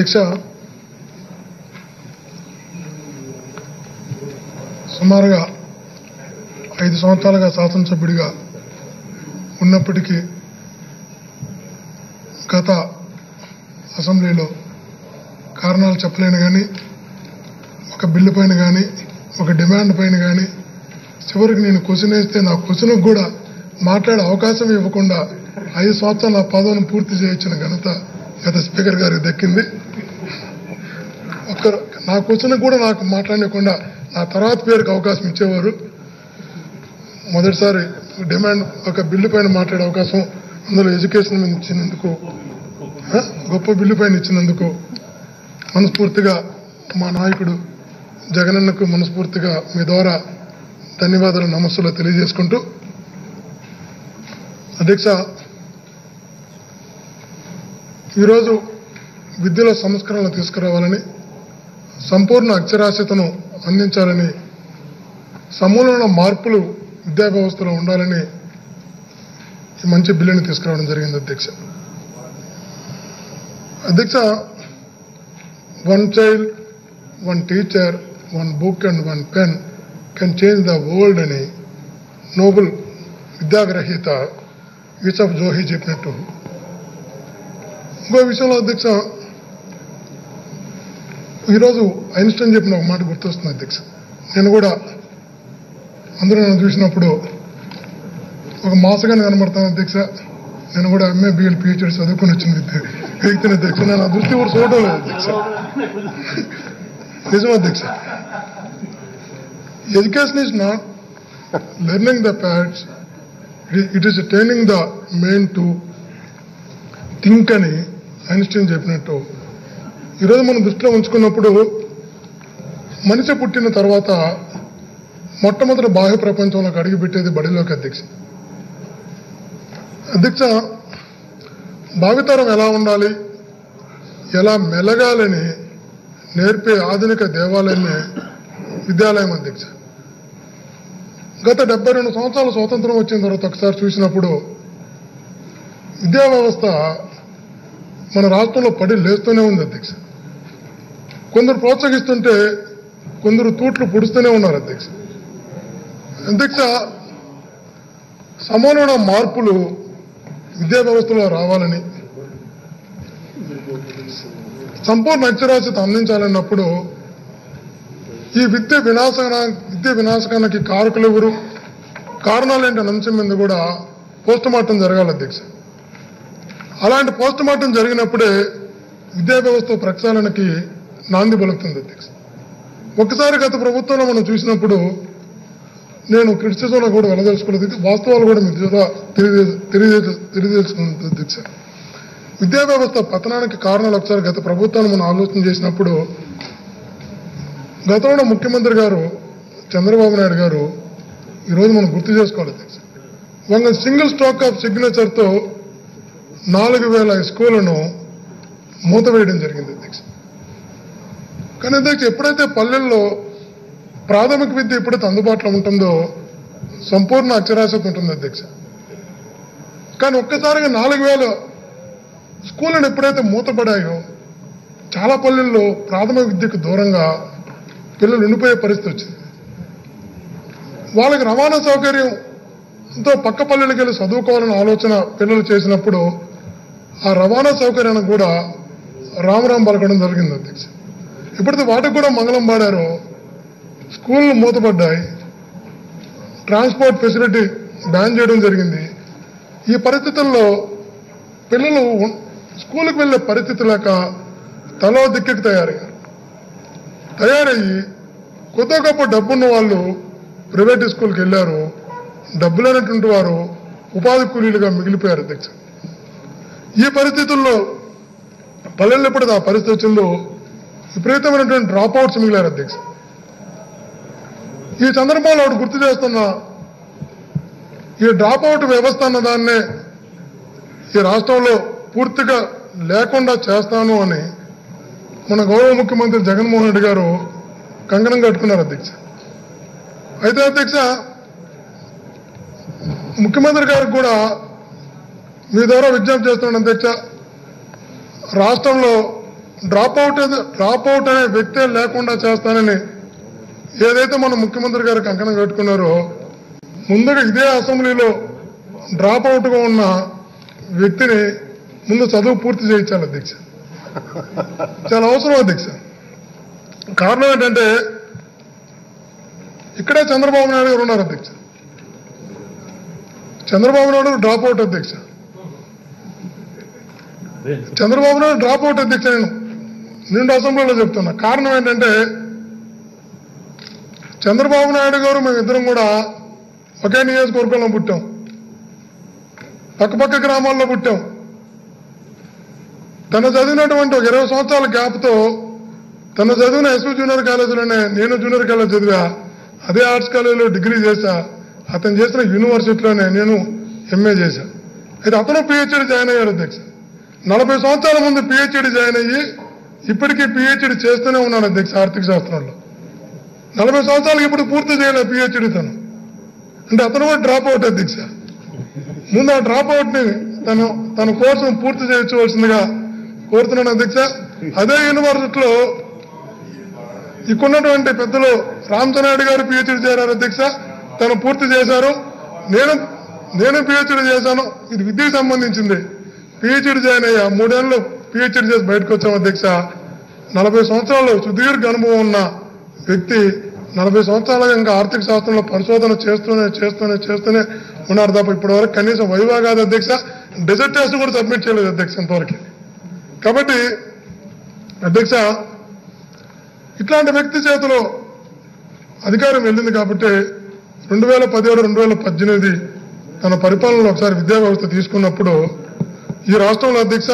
అధ్యక్ష సుమారుగా ఐదు సంవత్సరాలుగా శాసనసభ్యుడిగా ఉన్నప్పటికీ గత అసెంబ్లీలో కారణాలు చెప్పలేను కానీ ఒక బిల్లు పైన కానీ ఒక డిమాండ్ పైన కానీ చివరికి నేను క్వశ్చన్ వేస్తే నా క్వశ్చన్కి కూడా మాట్లాడే అవకాశం ఇవ్వకుండా ఐదు సంవత్సరాలు నా పదవిని పూర్తి చేయించిన ఘనత గత స్పీకర్ గారికి దక్కింది ఒక్కరు నా క్వశ్చన్ కూడా నాకు మాట్లాడకుండా నా తర్వాత పేరుకి అవకాశం ఇచ్చేవారు మొదటిసారి డిమాండ్ ఒక బిల్లు పైన మాట్లాడే అవకాశం అందులో ఎడ్యుకేషన్ మీద ఇచ్చినందుకు ఆ, గొప్ప బిల్లు పైన ఇచ్చినందుకు మనస్ఫూర్తిగా మా నాయకుడు జగనన్నకు మనస్ఫూర్తిగా మీ ద్వారా ధన్యవాదాలు నమస్సులు తెలియజేసుకుంటూ అధ్యక్ష ఈరోజు విద్యలో సంస్కరణలు తీసుకురావాలని సంపూర్ణ అక్షరాస్యతను అందించాలని సమూలమైన మార్పులు విద్యా వ్యవస్థలో ఉండాలని ఈ మంచి బిల్లుని తీసుకురావడం జరిగింది అధ్యక్ష అధ్యక్ష one child one teacher one book and one pen can change the world అని నోబెల్ విద్యాగ్రహీత యూసఫ్ జోహి చెప్పినట్టు ఇంకో విషయంలో అధ్యక్ష ఈరోజు ఐన్స్టైన్ చెప్పిన ఒక మాట గుర్తొస్తుంది అధ్యక్ష నేను కూడా అందరూ నన్ను చూసినప్పుడు ఒక మాసగానే కనబడతాను అధ్యక్ష నేను కూడా ఎంఏ బిఎల్ పిహెచ్డి చదువుకొని వచ్చిన వ్యక్తి- వ్యక్తిని అధ్యక్ష నేను ఆ దృష్టి కూడా చూడటం లేదు అధ్యక్ష నిజం అధ్యక్ష education is not learning the facts it is training the mind to think అని ఐన్స్టీన్ చెప్పినట్టు ఈరోజు మనం దృష్టిలో ఉంచుకున్నప్పుడు మనిషి పుట్టిన తర్వాత మొట్టమొదటి బాహ్య ప్రపంచంలోకి అడుగుపెట్టేది బడిలోకి అధ్యక్ష అధ్యక్ష భావితరం ఎలా ఉండాలి ఎలా మెలగాలని నేర్పే ఆధునిక దేవాలయమే విద్యాలయం అధ్యక్ష గత డెబ్బై రెండు సంవత్సరాల స్వాతంత్రం వచ్చిన తర్వాత ఒకసారి చూసినప్పుడు విద్యా వ్యవస్థ మన రాష్ట్రంలో పడి లేస్తూనే ఉంది అధ్యక్ష కొందరు ప్రోత్సహిస్తుంటే కొందరు తూట్లు పొడుస్తూనే ఉన్నారు అధ్యక్ష అధ్యక్ష సమానమైన మార్పులు విద్యా వ్యవస్థలో రావాలని సంపూర్ణ అక్షరాస్యత అందించాలన్నప్పుడు ఈ విద్య వినాశన విద్య వినాశకానికి కారకులు ఎవరు కారణాలు ఏంటనే అంశం మీద కూడా పోస్ట్ మార్టం జరగాలి అధ్యక్ష అలాంటి పోస్ట్ మార్టం జరిగినప్పుడే విద్యా వ్యవస్థ ప్రక్షాళనకి నాంది పలుకుతుంది అధ్యక్ష ఒకసారి గత ప్రభుత్వంలో మనం చూసినప్పుడు నేను క్రిటిసిజంలో కూడా వెళ్ళదలుచుకోలేదు ఇది వాస్తవాలు కూడా మీ ద్వారా తెలియజే తెలియజే తెలియజేసుకుంటుంది అధ్యక్ష విద్యా వ్యవస్థ పతనానికి కారణాలు ఒకసారి గత ప్రభుత్వాన్ని మనం ఆలోచన చేసినప్పుడు గతంలో ముఖ్యమంత్రి గారు చంద్రబాబు నాయుడు గారు ఈరోజు మనం గుర్తు చేసుకోవాలి అధ్యక్ష ఒక సింగిల్ స్ట్రోక్ ఆఫ్ సిగ్నేచర్తో నాలుగు వేల స్కూళ్లను మూతవేయడం జరిగింది అధ్యక్ష కానీ అధ్యక్ష ఎప్పుడైతే పల్లెల్లో ప్రాథమిక విద్య ఎప్పుడైతే అందుబాటులో ఉంటుందో సంపూర్ణ అక్షరాస్యత ఉంటుంది అధ్యక్ష కానీ ఒక్కసారిగా నాలుగు వేల స్కూళ్ళను ఎప్పుడైతే మూతపడాయో చాలా పల్లెల్లో ప్రాథమిక విద్యకు దూరంగా పిల్లలు ఉండిపోయే పరిస్థితి వచ్చింది వాళ్ళకి రవాణా సౌకర్యం ఎంతో పక్క పల్లెలకు వెళ్ళి చదువుకోవాలనే ఆలోచన పిల్లలు చేసినప్పుడు ఆ రవాణా సౌకర్యానికి కూడా రామరాం పలకడం జరిగింది అధ్యక్ష ఎప్పుడైతే వాటికి కూడా మంగళం పాడారో స్కూళ్ళు మూతపడ్డాయి ట్రాన్స్పోర్ట్ ఫెసిలిటీ బ్యాన్ చేయడం జరిగింది ఈ పరిస్థితుల్లో పిల్లలు ఉన్- స్కూల్కి వెళ్ళే పరిస్థితి లేక తలో దిక్కుకి తయారయ్యారు తయారయ్యి కొద్ది గొప్ప డబ్బున్న వాళ్ళు ప్రైవేట్ స్కూల్కి వెళ్ళారు డబ్బు లేనటువంటి వారు ఉపాధి కూలీలుగా మిగిలిపోయారు అధ్యక్ష ఈ పరిస్థితుల్లో పల్లెల్లో ఎప్పుడైతే ఆ పరిస్థితి వచ్చిందో విపరీతమైనటువంటి డ్రాప్ అవుట్స్ మిగిలారు అధ్యక్ష ఈ సందర్భంలో ఒకటి గుర్తు చేస్తున్నా ఈ డ్రాప్ అవుట్ వ్యవస్థ అన్న దాన్నే ఈ రాష్ట్రంలో పూర్తిగా లేకుండా చేస్తాను అని మన గౌరవ ముఖ్యమంత్రి జగన్మోహన్ రెడ్డి గారు కంకణం కట్టుకున్నారు అధ్యక్ష అయితే అధ్యక్ష ముఖ్యమంత్రి గారికి కూడా మీ ద్వారా విజ్ఞప్తి చేస్తున్నాను అధ్యక్ష రాష్ట్రంలో డ్రాప్ అవుట్ డ్రాప్ అవుట్ అనే వ్యక్తే లేకుండా చేస్తానని ఏదైతే మన ముఖ్యమంత్రి గారు కంకణం కట్టుకున్నారో ముందుగా ఇదే అసెంబ్లీలో డ్రాప్ అవుట్గా ఉన్న వ్యక్తిని ముందు చదువు పూర్తి చేయించాలి అధ్యక్ష చాలా అవసరం అధ్యక్ష కారణం ఏంటంటే ఇక్కడే చంద్రబాబు నాయుడు గారు ఉన్నారు అధ్యక్ష చంద్రబాబు నాయుడు డ్రాప్ అవుట్ అధ్యక్ష చంద్రబాబు నాయుడు డ్రాప్ అవుట్ అధ్యక్ష నేను నిండు అసెంబ్లీలో చెప్తున్నా కారణం ఏంటంటే చంద్రబాబు నాయుడు గారు మేమిద్దరం కూడా ఒకే నియోజకవర్గంలో పుట్టాం పక్కపక్క గ్రామాల్లో పుట్టాం తను చదివినటువంటి ఒక ఇరవై సంవత్సరాల గ్యాప్తో తను చదివిన ఎస్వి జూనియర్ కాలేజీలోనే నేను జూనియర్ కాలేజ్ చదివా అదే ఆర్ట్స్ కాలేజీలో డిగ్రీ చేశా అతను చేసిన యూనివర్సిటీలోనే నేను ఎంఏ చేశా అయితే అతను పిహెచ్డి జాయిన్ అయ్యాడు అధ్యక్ష నలభై సంవత్సరాల ముందు పిహెచ్డి జాయిన్ అయ్యి ఇప్పటికీ పిహెచ్డి చేస్తూనే ఉన్నాడు అధ్యక్ష ఆర్థిక శాస్త్రంలో నలభై సంవత్సరాలకు ఇప్పుడు పూర్తి చేయలేదు పిహెచ్డి తను అంటే అతను కూడా డ్రాప్ అవుట్ అధ్యక్ష ముందు ఆ డ్రాప్ అవుట్ ని తను తన కోర్సును పూర్తి చేయించవలసిందిగా కోరుతున్నాను అధ్యక్ష అదే యూనివర్సిటీలో ఇక్కడున్నటువంటి పెద్దలు రామచనాయుడు గారు పిహెచ్డి చేరారు అధ్యక్ష తను పూర్తి చేశారు నేను నేను పిహెచ్డి చేశాను ఇది విద్యకు సంబంధించింది పిహెచ్డి జాయిన్ అయ్యా మూడేళ్ళు పిహెచ్డి చేసి బయటకు వచ్చాం అధ్యక్ష నలభై సంవత్సరాలు సుదీర్ఘ అనుభవం ఉన్న వ్యక్తి నలభై సంవత్సరాలుగా ఇంకా ఆర్థిక శాస్త్రంలో పరిశోధన చేస్తూనే చేస్తూనే చేస్తూనే ఉన్నారు తప్ప ఇప్పటి వరకు కనీసం వైవా కాదు అధ్యక్ష డెజర్ట్ టెస్ట్ కూడా సబ్మిట్ చేయలేదు అధ్యక్ష ఇంతవరకు కాబట్టి అధ్యక్ష ఇట్లాంటి వ్యక్తి చేతిలో అధికారం వెళ్ళింది కాబట్టి రెండు వేల పదిహేడు రెండు వేల పద్దెనిమిది తన పరిపాలనలో ఒకసారి విద్యా వ్యవస్థ తీసుకున్నప్పుడు ఈ రాష్ట్రంలో అధ్యక్ష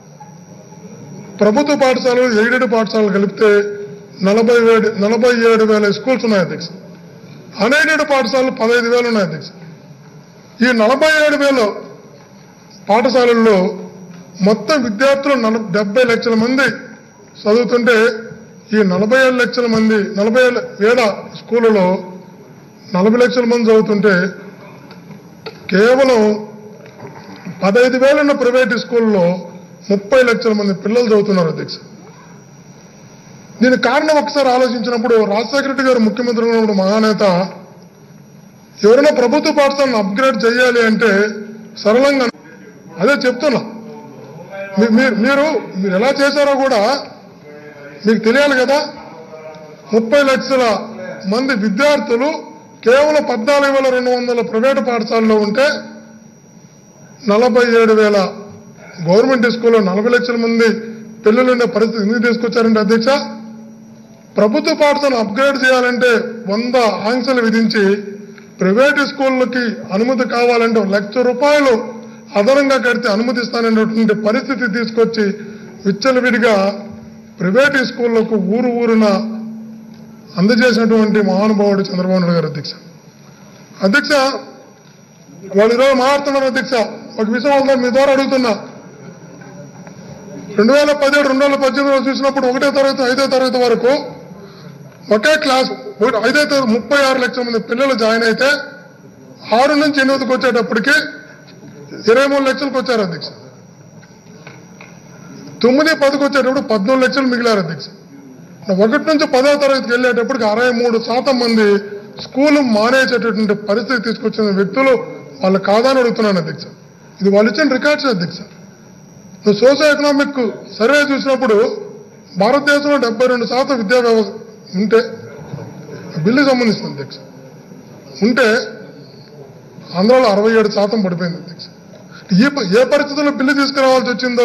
ప్రభుత్వ పాఠశాలలు ఎయిడెడ్ పాఠశాలలు కలిపితే నలభై ఏడు నలభై ఏడు వేల స్కూల్స్ ఉన్నాయి అధ్యక్ష అన్ఎయిడెడ్ పాఠశాలలు పదహైదు వేలు ఉన్నాయి అధ్యక్ష ఈ నలభై ఏడు వేల పాఠశాలల్లో మొత్తం విద్యార్థులు నల డెబ్బై లక్షల మంది చదువుతుంటే ఈ నలభై ఏడు లక్షల మంది నలభై ఏళ్ళ వేల స్కూళ్ళలో నలభై లక్షల మంది చదువుతుంటే కేవలం పదహైదు వేలున్న ప్రైవేట్ స్కూల్లో ముప్పై లక్షల మంది పిల్లలు చదువుతున్నారు అధ్యక్ష దీనికి కారణం ఒకసారి ఆలోచించినప్పుడు రాజశేఖర రెడ్డి గారు ముఖ్యమంత్రి ఉన్నప్పుడు మహానేత ఎవరైనా ప్రభుత్వ పాఠశాలను అప్గ్రేడ్ చేయాలి అంటే సరళంగా అదే చెప్తున్నా మీ- మీ- మీరు మీరు ఎలా చేశారో కూడా మీకు తెలియాలి కదా ముప్పై లక్షల మంది విద్యార్థులు కేవలం పద్నాలుగు వేల రెండు వందల ప్రైవేటు పాఠశాలలో ఉంటే నలభై ఏడు వేల గవర్నమెంట్ స్కూల్లో నలభై లక్షల మంది పిల్లలు ఉండే పరిస్థితి ఎందుకు తీసుకొచ్చారంటే అధ్యక్ష ప్రభుత్వ పాఠశాలను అప్గ్రేడ్ చేయాలంటే వంద ఆంక్షలు విధించి ప్రైవేట్ స్కూళ్ళకి అనుమతి కావాలంటే ఒక లక్ష రూపాయలు అదనంగా కడితే అనుమతిస్తాననేటువంటి పరిస్థితి తీసుకొచ్చి విచ్చలవిడిగా ప్రైవేట్ స్కూళ్లకు ఊరు ఊరున అందజేసినటువంటి మహానుభావుడు చంద్రబాబు నాయుడు గారు అధ్యక్ష అధ్యక్ష వాళ్ళు ఈరోజు మాట్లాడుతున్నారు అధ్యక్ష ఒక విషయం ఉందా మీ ద్వారా అడుగుతున్నా రెండు వేల పదిహేడు రెండు వేల పద్దెనిమిదిలో చూసినప్పుడు ఒకటో తరగతి ఐదో తరగతి వరకు ఒకే క్లాస్ ఒకటి ఐదో తరగతి ముప్పై ఆరు లక్షల మంది పిల్లలు జాయిన్ అయితే ఆరు నుంచి ఎనిమిదికి వచ్చేటప్పటికి ఇరవై మూడు లక్షలకు వచ్చారు అధ్యక్ష తొమ్మిది పదికి వచ్చేటప్పుడు పద్నాలుగు లక్షలు మిగిలారు అధ్యక్ష ఒకటి నుంచి పదో తరగతికి వెళ్ళేటప్పటికి అరవై మూడు శాతం మంది స్కూల్ మానేసేటటువంటి పరిస్థితి తీసుకొచ్చిన వ్యక్తులు వాళ్ళు కాదని అడుగుతున్నాను అధ్యక్ష ఇది వాళ్ళు ఇచ్చిన రికార్డ్స్ అధ్యక్ష నువ్వు సోషో ఎకనామిక్ సర్వే చూసినప్పుడు భారతదేశంలో డెబ్బై రెండు శాతం విద్యా వ్యవస్థ ఉంటే బిల్లు సంబంధించిన అధ్యక్ష ఉంటే ఆంధ్రాలో అరవై ఏడు శాతం పడిపోయింది అధ్యక్ష ఏ ప- ఏ పరిస్థితుల్లో బిల్లు తీసుకురావాల్సి వచ్చిందో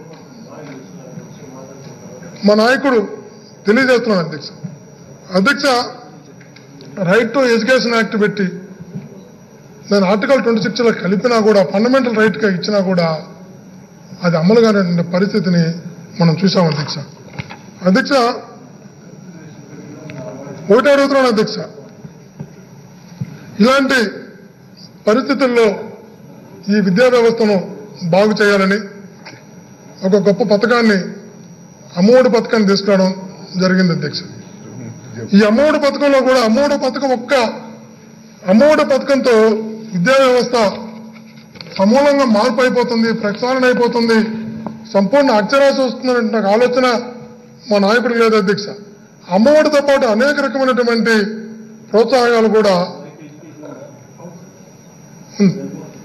మా నాయకుడు తెలియజేస్తున్నాను అధ్యక్ష అధ్యక్ష రైట్ టు ఎడ్యుకేషన్ యాక్ట్ పెట్టి దాని ఆర్టికల్ ట్వంటీ సిక్స్లో కలిపినా కూడా ఫండమెంటల్ రైట్గా ఇచ్చినా కూడా అది అమలు కానటువంటి పరిస్థితిని మనం చూసాం అధ్యక్ష అధ్యక్ష ఒకటి అడుగుతున్నాను అధ్యక్ష ఇలాంటి పరిస్థితుల్లో ఈ విద్యా వ్యవస్థను బాగు చేయాలని ఒక గొప్ప పథకాన్ని అమ్మఒడి పథకాన్ని తీసుకురావడం జరిగింది అధ్యక్ష ఈ అమ్మఒడి పథకంలో కూడా అమ్మఒడి పథకం ఒక్క అమ్మఒడి పథకంతో విద్యా వ్యవస్థ సమూలంగా మార్పు అయిపోతుంది ప్రక్షాళన అయిపోతుంది సంపూర్ణ అక్షరాస్యత వస్తుందనే నాకు ఆలోచన మా నాయకుడికి లేదు అధ్యక్ష అమ్మఒడితో పాటు అనేక రకమైనటువంటి ప్రోత్సాహకాలు కూడా ఉంది.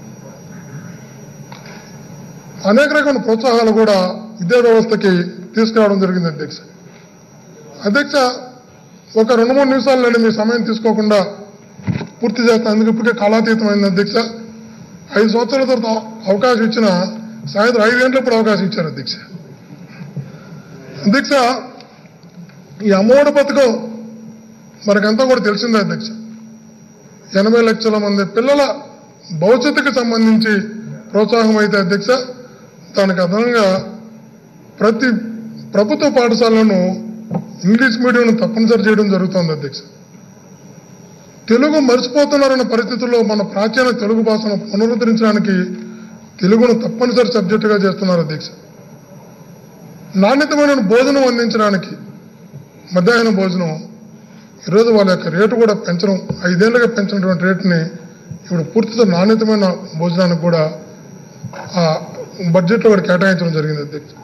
అనేక రకమైన ప్రోత్సాహాలు కూడా విద్యా వ్యవస్థకి తీసుకురావడం జరిగింది అధ్యక్ష అధ్యక్ష ఒక రెండు మూడు నిమిషాలు నేను మీ సమయం తీసుకోకుండా పూర్తి చేస్తాను అందుకు ఇప్పటికే కాలాతీతమైంది అధ్యక్ష ఐదు సంవత్సరాల తర్వాత అవకాశం ఇచ్చిన సాయంత్రం ఐదు గంటలప్పుడు అవకాశం ఇచ్చారు అధ్యక్ష అధ్యక్ష ఈ అమ్మఒడి పథకం మనకంతా కూడా తెలిసిందే అధ్యక్ష ఎనభై లక్షల మంది పిల్లల భవిష్యత్తుకు సంబంధించి ప్రోత్సాహం అయితే అధ్యక్ష దానికి అదనంగా ప్రతి ప్రభుత్వ పాఠశాలను ఇంగ్లీష్ మీడియం తప్పనిసరి చేయడం జరుగుతుంది అధ్యక్ష తెలుగు మర్చిపోతున్నారన్న పరిస్థితుల్లో మన ప్రాచీన తెలుగు భాషను పునరుద్ధరించడానికి తెలుగును తప్పనిసరి సబ్జెక్టుగా చేస్తున్నారు అధ్యక్ష నాణ్యతమైన భోజనం అందించడానికి మధ్యాహ్న భోజనం ఈరోజు వాళ్ళ యొక్క రేటు కూడా పెంచడం ఐదేళ్లుగా పెంచినటువంటి రేటుని ఇప్పుడు పూర్తిగా నాణ్యతమైన భోజనానికి కూడా ఆ బడ్జెట్లో కూడా కేటాయించడం జరిగింది అధ్యక్ష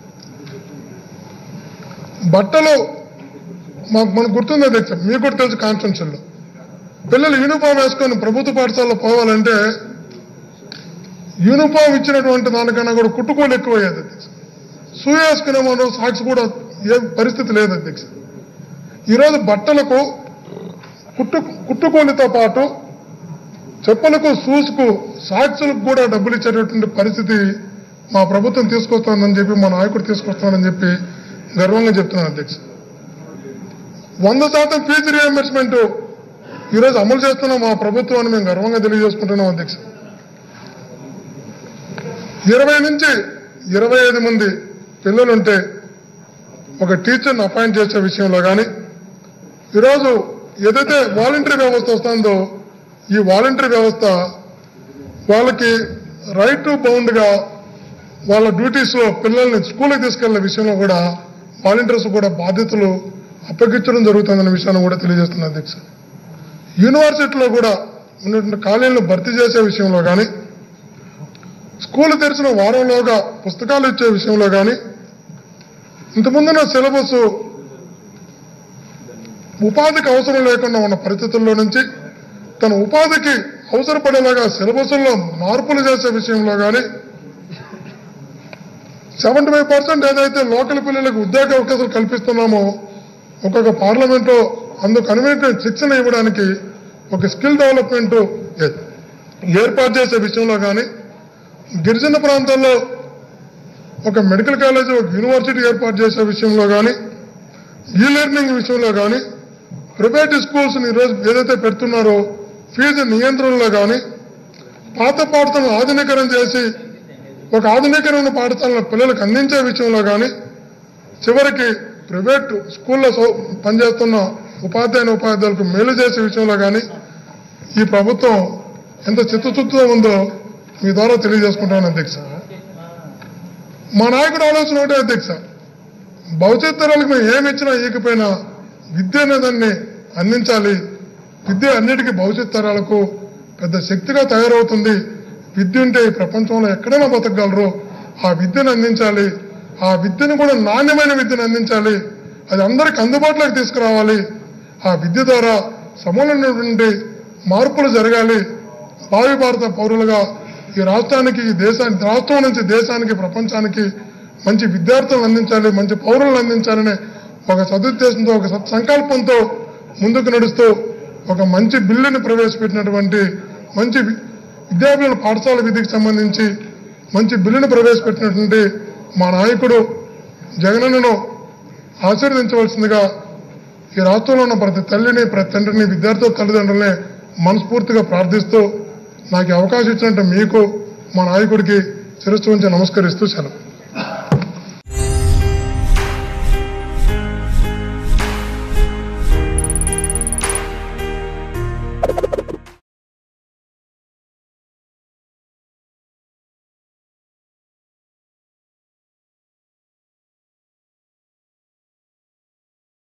బట్టలు మాకు మనకు గుర్తుంది అధ్యక్ష మీకు కూడా తెలుసు కాన్స్టిట్యూన్సీలో పిల్లలు యూనిఫామ్ వేసుకొని ప్రభుత్వ పాఠశాలలో పోవాలంటే యూనిఫామ్ ఇచ్చినటువంటి దానికన్నా కూడా కుట్టుకోలు ఎక్కువయ్యేది అధ్యక్ష షూ వేసుకునే మనం సాక్స్ కూడా ఏ పరిస్థితి లేదు అధ్యక్ష ఈరోజు బట్టలకు కుట్టు కుట్టుకోలితో పాటు చెప్పులకు షూస్కు సాక్సులకు కూడా డబ్బులు ఇచ్చేటటువంటి పరిస్థితి మా ప్రభుత్వం తీసుకొస్తోందని చెప్పి మా నాయకుడు తీసుకొస్తానని చెప్పి గర్వంగా చెప్తున్నాను అధ్యక్ష వంద శాతం ఫీజు రియంబర్స్మెంట్ ఈరోజు అమలు చేస్తున్న మా ప్రభుత్వాన్ని మేము గర్వంగా తెలియజేసుకుంటున్నాం అధ్యక్ష ఇరవై నుంచి ఇరవై ఐదు మంది పిల్లలుంటే ఒక టీచర్ని అపాయింట్ చేసే విషయంలో కానీ ఈరోజు ఏదైతే వాలంటరీ వ్యవస్థ వస్తుందో ఈ వాలంటరీ వ్యవస్థ వాళ్ళకి రైట్ టు బౌండ్గా వాళ్ళ డ్యూటీస్లో పిల్లల్ని స్కూల్కి తీసుకెళ్లే విషయంలో కూడా వాలంటీర్స్ కూడా బాధ్యతలు అప్పగించడం జరుగుతుందన్న విషయాన్ని కూడా తెలియజేస్తున్నా అధ్యక్ష యూనివర్సిటీలో కూడా ఉన్నటువంటి ఖాళీలను భర్తీ చేసే విషయంలో కానీ స్కూల్ తెరిచిన వారంలోగా పుస్తకాలు ఇచ్చే విషయంలో కానీ ఇంతకుముందున్న సిలబస్ ఉపాధికి అవసరం లేకుండా ఉన్న పరిస్థితుల్లో నుంచి తన ఉపాధికి అవసరపడేలాగా సిలబస్లో మార్పులు చేసే విషయంలో కానీ సెవెంటీ ఫైవ్ పర్సెంట్ ఏదైతే లోకల్ పిల్లలకు ఉద్యోగ అవకాశాలు కల్పిస్తున్నామో ఒక్కొక్క పార్లమెంట్లో అందుకు అనువైన శిక్షణ ఇవ్వడానికి ఒక స్కిల్ డెవలప్మెంట్ ఏ- ఏర్పాటు చేసే విషయంలో కానీ గిరిజన ప్రాంతాల్లో ఒక మెడికల్ కాలేజ్ ఒక యూనివర్సిటీ ఏర్పాటు చేసే విషయంలో కానీ ఈ లెర్నింగ్ విషయంలో కానీ ప్రైవేట్ స్కూల్స్ని ఈరోజు ఏదైతే పెడుతున్నారో ఫీజు నియంత్రణలో కానీ పాత పాఠశాలను ఆధునీకరణ చేసి ఒక ఆధునీకరణ పాఠశాలను పిల్లలకు అందించే విషయంలో కానీ చివరికి ప్రైవేట్ స్కూల్లో సౌ- పనిచేస్తున్న ఉపాధ్యాయుని ఉపాధ్యాయులకు మేలు చేసే విషయంలో కానీ ఈ ప్రభుత్వం ఎంత చిత్తశుద్ధితో ఉందో మీ ద్వారా తెలియజేసుకుంటాను అధ్యక్ష మా నాయకుడు ఆలోచన ఒకటే అధ్యక్ష భవిష్యత్ తరాలకు మేము ఏమి ఇచ్చినా ఈకపోయినా విద్య అనేదాన్ని అందించాలి విద్య అన్నిటికీ భవిష్యత్ తరాలకు పెద్ద శక్తిగా తయారవుతుంది విద్య ఉంటే ఈ ప్రపంచంలో ఎక్కడైనా బతకగలరు ఆ విద్యను అందించాలి ఆ విద్యను కూడా నాణ్యమైన విద్యను అందించాలి అది అందరికి అందుబాటులోకి తీసుకురావాలి ఆ విద్య ద్వారా సమూలమైనటువంటి మార్పులు జరగాలి భావి భారత పౌరులుగా ఈ రాష్ట్రానికి ఈ దేశానికి రాష్ట్రం నుంచి దేశానికి ప్రపంచానికి మంచి విద్యార్థులను అందించాలి మంచి పౌరులను అందించాలనే ఒక సదుద్దేశంతో ఒక సత్సంకల్పంతో ముందుకు నడుస్తూ ఒక మంచి బిల్లుని ప్రవేశపెట్టినటువంటి మంచి వి- విద్యార్థుల పాఠశాల విధికి సంబంధించి మంచి బిల్లును ప్రవేశపెట్టినటువంటి మా నాయకుడు జగనన్నను ఆశీర్వదించవలసిందిగా ఈ రాష్ట్రంలో ఉన్న ప్రతి తల్లిని ప్రతి తండ్రిని విద్యార్థుల తల్లిదండ్రులని మనస్ఫూర్తిగా ప్రార్థిస్తూ నాకు ఈ అవకాశం ఇచ్చినట్టు మీకు మా నాయకుడికి శిరస్సు ఉంచి నమస్కరిస్తూ సెలవు